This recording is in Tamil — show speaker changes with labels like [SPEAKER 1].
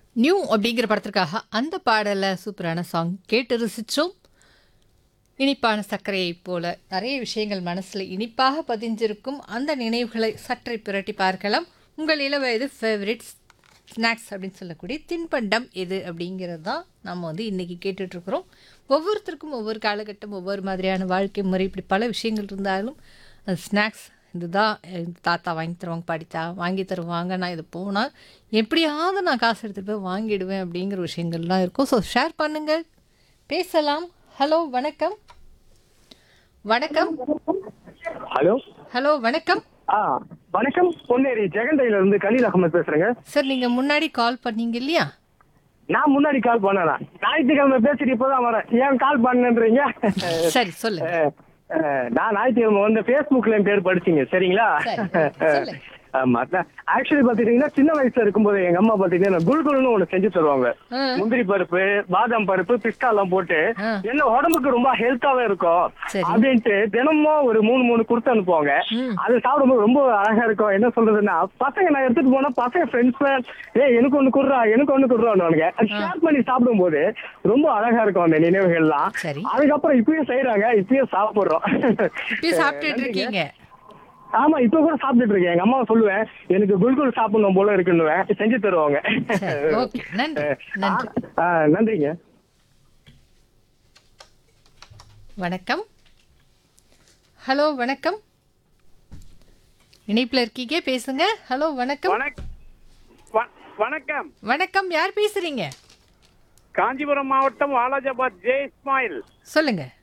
[SPEAKER 1] நியூ அப்படிங்கிற படத்திற்காக அந்த பாடலை சூப்பரான சாங் கேட்டு ரசித்தோம் இனிப்பான சர்க்கரையைப் போல நிறைய விஷயங்கள் மனசில் இனிப்பாக பதிஞ்சிருக்கும் அந்த நினைவுகளை சற்றே புரட்டி பார்க்கலாம் உங்கள் இளவயது ஃபேவரட் ஸ்நாக்ஸ் அப்படின்னு சொல்லக்கூடிய தின்பண்டம் எது அப்படிங்கிறது தான் நம்ம வந்து இன்றைக்கி கேட்டுட்ருக்குறோம் ஒவ்வொருத்தருக்கும் ஒவ்வொரு காலகட்டம் ஒவ்வொரு மாதிரியான வாழ்க்கை முறை இப்படி பல விஷயங்கள் இருந்தாலும் அந்த ஸ்நாக்ஸ் இதுதான் எங்க தாத்தா வாங்கி தருவாங்க படித்தா வாங்கி தருவாங்க நான் இது போனால் எப்படியாவது நான் காசு எடுத்துகிட்டு போய் வாங்கிடுவேன் அப்படிங்கிற விஷயங்கள்லாம் இருக்கும் ஸோ ஷேர் பண்ணுங்கள் பேசலாம் ஹலோ வணக்கம் வணக்கம்
[SPEAKER 2] ஹலோ
[SPEAKER 1] ஹலோ வணக்கம்
[SPEAKER 2] ஆ வணக்கம் பொன்னேரி ஜெகண்டையில இருந்து கலீல் அகமது பேசுறேங்க
[SPEAKER 1] சார் நீங்கள் முன்னாடி கால் பண்ணீங்க இல்லையா
[SPEAKER 2] நான் முன்னாடி கால் பண்ணல ஞாயிற்றுக்கிழமை பேசிட்டு இப்பதான் வரேன் ஏன் கால் பண்ணுன்றீங்க
[SPEAKER 1] சரி சொல்லுங்க
[SPEAKER 2] அஹ், அஹ், நான் ஞாயிற்றுக்கிழமை வந்து ஃபேஸ்புக்ல என் பேர் படிச்சீங்க சரிங்களா
[SPEAKER 1] சரி, சொல்லுங்க.
[SPEAKER 2] ஆமா ஆக்சுவலி பாத்துட்டீங்கன்னா சின்ன வயசுல இருக்கும்போது எங்க அம்மா பாத்தீங்கன்னா குல்குல்னு ஒண்ணு செஞ்சு தருவாங்க
[SPEAKER 1] ஆ.
[SPEAKER 2] முந்திரி பருப்பு பாதாம் பருப்பு பிஸ்தா எல்லாம் போட்டு
[SPEAKER 1] ஆ.
[SPEAKER 2] என்ன உடம்புக்கு ரொம்ப ஹெல்த்தாவே இருக்கும்
[SPEAKER 1] சரி.
[SPEAKER 2] அப்படின்ட்டு தினமும் ஒரு மூணு மூணு கொடுத்து அனுப்புவாங்க
[SPEAKER 1] ம்.
[SPEAKER 2] அது சாப்பிடும்போது ரொம்ப அழகா இருக்கும் என்ன சொல்றதுன்னா பசங்க நான் எடுத்துட்டு போனா பசங்க ஃப்ரெண்ட்ஸ் ஏய் எனக்கு ஒண்ணு குடுறா எனக்கு ஒண்ணு குடுறான்னு ஷேர் பண்ணி சாப்பிடும்போது ரொம்ப அழகா இருக்கும் அந்த நினைவுகள்லாம்
[SPEAKER 1] சரி.
[SPEAKER 2] அதுக்கப்புறம் இப்பயும் செய்யறாங்க இப்பயும் சாப்பிடுறோம்
[SPEAKER 1] இப்பயும் சாப்பிட்டுட்டு இருக்கீங்க
[SPEAKER 2] ஆமா இப்ப கூட சாப்பிட்டுட்டு இருக்கேன் எங்க அம்மா சொல்லுவேன் எனக்கு குல்குல் சாப்பிடணும் போல இருக்குன்னுவேன் செஞ்சு தருவாங்க
[SPEAKER 1] சரி ஓகே நன்றி நன்றி
[SPEAKER 2] ஆ, நன்றிங்க
[SPEAKER 1] வணக்கம் ஹலோ வணக்கம் இணைப்பில் இருக்கீங்க பேசுங்க ஹலோ வணக்கம்
[SPEAKER 3] வணக்- வ- வணக்கம்
[SPEAKER 1] வணக்கம் யார் பேசுறீங்க
[SPEAKER 3] காஞ்சிபுரம் மாவட்டம் வாலாஜாபாத் ஜே இஸ்மாயில்
[SPEAKER 1] சொல்லுங்க